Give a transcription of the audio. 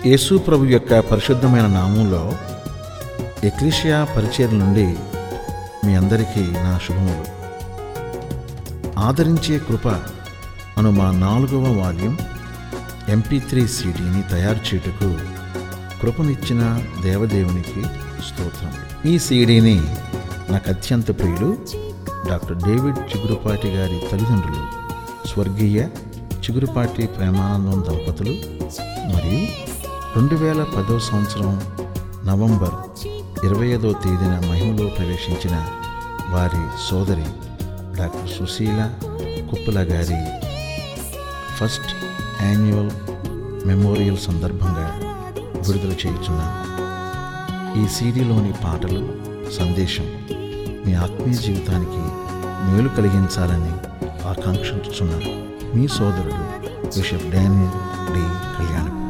యేసు ప్రభు యొక్క పరిశుద్ధమైన నామంలో ఎక్లీషియా పరిచయం నుండి మీ అందరికీ నా శుభములు ఆదరించే కృప అను మా నాలుగవ వాల్యూమ్ ఎంపీ త్రీ సీడీని తయారు చేయుటకు కృపనిచ్చిన దేవదేవునికి స్తోత్రం ఈ సీడీని నాకు అత్యంత ప్రియులు డాక్టర్ డేవిడ్ చిగురుపాటి గారి తల్లిదండ్రులు స్వర్గీయ చిగురుపాటి ప్రేమానందం దంపతులు మరియు రెండు వేల పదో సంవత్సరం నవంబర్ ఇరవై ఐదో తేదీన మహిమలో ప్రవేశించిన వారి సోదరి డాక్టర్ సుశీల కుప్పల గారి ఫస్ట్ యాన్యువల్ మెమోరియల్ సందర్భంగా విడుదల చేయుచున్నాను ఈ సీడీలోని పాటలు సందేశం మీ ఆత్మీయ జీవితానికి మేలు కలిగించాలని ఆకాంక్షించుచున్నాను మీ సోదరుడు బిషప్ డానియల్ డి కళ్యాణ్